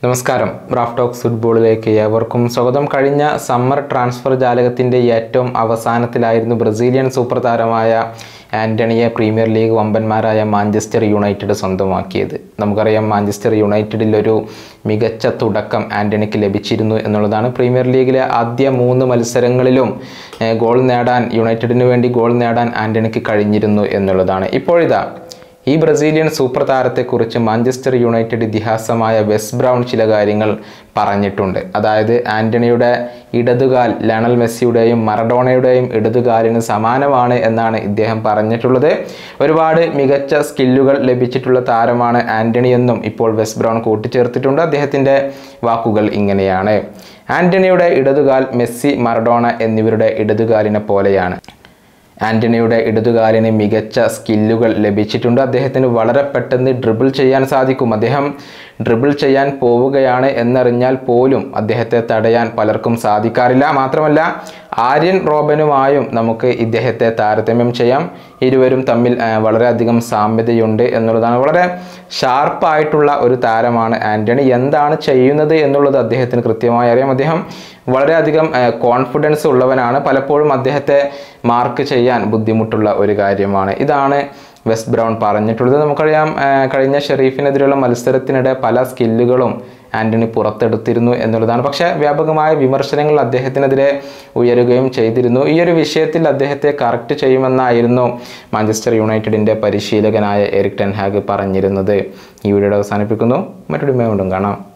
നമസ്കാരം Raf talks ഫുട്ബോളിലേക്ക് ഏവർക്കും സ്വാഗതം കഴിഞ്ഞ സമ്മർ ട്രാൻസ്ഫർ ജാലകത്തിൻ്റെ ഏറ്റവും അവസാനത്തിലായിരുന്നു ബ്രസീലിയൻ സൂപ്പർ താരമായ ആൻ്റണിയെ പ്രീമിയർ ലീഗ് വമ്പന്മാരായ മാഞ്ചസ്റ്റർ യുണൈറ്റഡ് സ്വന്തമാക്കിയത് നമുക്കറിയാം മാഞ്ചസ്റ്റർ യുണൈറ്റഡിൽ ഒരു മികച്ച തുടക്കം ആൻ്റണിക്ക് ലഭിച്ചിരുന്നു എന്നുള്ളതാണ് പ്രീമിയർ ലീഗിലെ ആദ്യ മൂന്ന് മത്സരങ്ങളിലും ഏഹ്, ഗോൾ നേടാൻ യുണൈറ്റഡിന് വേണ്ടി ഗോൾ നേടാൻ ആൻ്റണിക്ക് കഴിഞ്ഞിരുന്നു എന്നുള്ളതാണ് ഇപ്പോഴിതാ ഈ ബ്രസീലിയൻ സൂപ്പർ താരത്തെക്കുറിച്ച് മാഞ്ചസ്റ്റർ യുണൈറ്റഡ് ഇതിഹാസമായ വെസ് ബ്രൗൺ ചില കാര്യങ്ങൾ പറഞ്ഞിട്ടുണ്ട് അതായത് ആന്റണിയുടെ ഇടതുകാൽ ലയണൽ മെസ്സിയുടെയും മറഡോണയുടെയും ഇടതുകാലിന് സമാനമാണ് എന്നാണ് ഇദ്ദേഹം പറഞ്ഞിട്ടുള്ളത് ഒരുപാട് മികച്ച സ്കില്ലുകൾ ലഭിച്ചിട്ടുള്ള താരമാണ് ആന്റണി എന്നും ഇപ്പോൾ വെസ് ബ്രൗൺ കൂട്ടിച്ചേർത്തിട്ടുണ്ട് അദ്ദേഹത്തിൻ്റെ വാക്കുകൾ ഇങ്ങനെയാണ് ആന്റണിയുടെ ഇടതുകാൽ മെസ്സി മറഡോണ എന്നിവരുടെ ഇടതുകാലിനെ പോലെയാണ് ആന്റണിയുടെ ഇടതുകാലിന് മികച്ച സ്കില്ലുകൾ ലഭിച്ചിട്ടുണ്ട് അദ്ദേഹത്തിന് വളരെ പെട്ടെന്ന് ഡ്രിബിൾ ചെയ്യാൻ സാധിക്കും അദ്ദേഹം ഡ്രിബിൾ ചെയ്യാൻ പോവുകയാണ് എന്നറിഞ്ഞാൽ പോലും അദ്ദേഹത്തെ തടയാൻ പലർക്കും സാധിക്കാറില്ല മാത്രമല്ല ആര്യൻ റോബനുമായും നമുക്ക് ഇദ്ദേഹത്തെ താരതമ്യം ചെയ്യാം ഇരുവരും തമ്മിൽ ആ, വളരെയധികം സാമ്യതയുണ്ട് എന്നുള്ളതാണ് വളരെ ഷാർപ്പായിട്ടുള്ള ഒരു താരമാണ് ആന്റണി എന്താണ് ചെയ്യുന്നത് എന്നുള്ളത് അദ്ദേഹത്തിന് കൃത്യമായി അറിയാം അദ്ദേഹം വളരെയധികം കോൺഫിഡൻസ് ഉള്ളവനാണ് പലപ്പോഴും അദ്ദേഹത്തെ മാർക്ക് ചെയ്യാൻ ബുദ്ധിമുട്ടുള്ള ഒരു കാര്യമാണ് ഇതാണ് വെസ്റ്റ് ബ്രൗൺ പറഞ്ഞിട്ടുള്ളത് നമുക്കറിയാം ആ, കഴിഞ്ഞ ഷെറീഫിനെതിരെയുള്ള മത്സരത്തിനിടെ പല സ്കില്ലുകളും ആന്റണി പുറത്തെടുത്തിരുന്നു എന്നുള്ളതാണ് പക്ഷേ വ്യാപകമായ വിമർശനങ്ങൾ അദ്ദേഹത്തിനെതിരെ ഉയരുകയും ചെയ്തിരുന്നു ഈ ഒരു വിഷയത്തിൽ അദ്ദേഹത്തെ കറക്റ്റ് ചെയ്യുമെന്നായിരുന്നു മാഞ്ചസ്റ്റർ യുണൈറ്റഡിൻ്റെ പരിശീലകനായ എറിക് ടെൻഹാഗ് പറഞ്ഞിരുന്നത് ഈ വീഡിയോ അവസാനിപ്പിക്കുന്നു മറ്റൊരു വീണ്ടും കാണാം